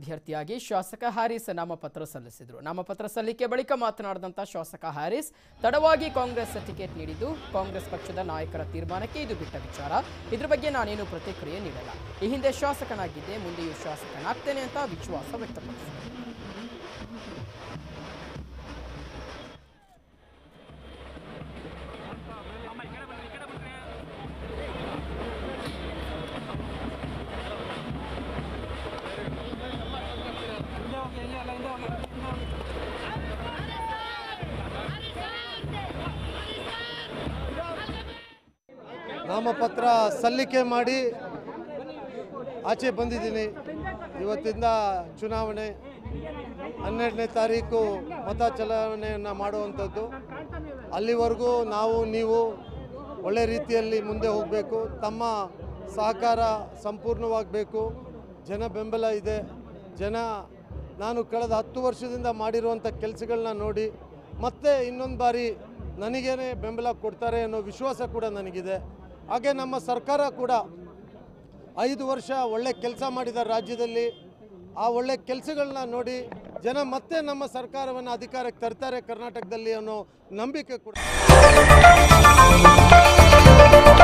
ಅಭ್ಯರ್ಥಿಯಾಗಿ ಶಾಸಕ ಹ್ಯಾರಿಸ್ ನಾಮಪತ್ರ ಸಲ್ಲಿಸಿದರು ನಾಮಪತ್ರ ಸಲ್ಲಿಕೆ ಬಳಿಕ ಮಾತನಾಡಿದಂಥ ಶಾಸಕ ಹ್ಯಾರಿಸ್ ತಡವಾಗಿ ಕಾಂಗ್ರೆಸ್ ಟಿಕೆಟ್ ನೀಡಿದ್ದು ಕಾಂಗ್ರೆಸ್ ಪಕ್ಷದ ನಾಯಕರ ತೀರ್ಮಾನಕ್ಕೆ ಇದು ಬಿಟ್ಟ ವಿಚಾರ ಇದ್ರ ಬಗ್ಗೆ ನಾನೇನು ಪ್ರತಿಕ್ರಿಯೆ ನೀಡಲ್ಲ ಈ ಹಿಂದೆ ಶಾಸಕನಾಗಿದ್ದೆ ಮುಂದೆಯೂ ಶಾಸಕನಾಗ್ತೇನೆ ಅಂತ ವಿಶ್ವಾಸ ವ್ಯಕ್ತಪಡಿಸಿದರು ನಾಮಪತ್ರ ಸಲ್ಲಿಕೆ ಮಾಡಿ ಆಚೆ ಬಂದಿದ್ದೀನಿ ಇವತ್ತಿಂದ ಚುನಾವಣೆ ಹನ್ನೆರಡನೇ ತಾರೀಕು ಮತ ಚಲಾವಣೆಯನ್ನು ಮಾಡುವಂಥದ್ದು ಅಲ್ಲಿವರೆಗೂ ನಾವು ನೀವು ಒಳ್ಳೆ ರೀತಿಯಲ್ಲಿ ಮುಂದೆ ಹೋಗಬೇಕು ತಮ್ಮ ಸಹಕಾರ ಸಂಪೂರ್ಣವಾಗಬೇಕು ಜನ ಬೆಂಬಲ ಇದೆ ಜನ ನಾನು ಕಳೆದ ಹತ್ತು ವರ್ಷದಿಂದ ಮಾಡಿರುವಂಥ ಕೆಲಸಗಳನ್ನ ನೋಡಿ ಮತ್ತೆ ಇನ್ನೊಂದು ಬಾರಿ ನನಗೇನೆ ಬೆಂಬಲ ಕೊಡ್ತಾರೆ ಅನ್ನೋ ವಿಶ್ವಾಸ ಕೂಡ ನನಗಿದೆ ಹಾಗೆ ನಮ್ಮ ಸರ್ಕಾರ ಕೂಡ ಐದು ವರ್ಷ ಒಳ್ಳೆ ಕೆಲಸ ಮಾಡಿದ ರಾಜ್ಯದಲ್ಲಿ ಆ ಒಳ್ಳೆ ಕೆಲಸಗಳನ್ನ ನೋಡಿ ಜನ ಮತ್ತೆ ನಮ್ಮ ಸರ್ಕಾರವನ್ನು ಅಧಿಕಾರಕ್ಕೆ ತರ್ತಾರೆ ಕರ್ನಾಟಕದಲ್ಲಿ ಅನ್ನೋ ನಂಬಿಕೆ ಕೂಡ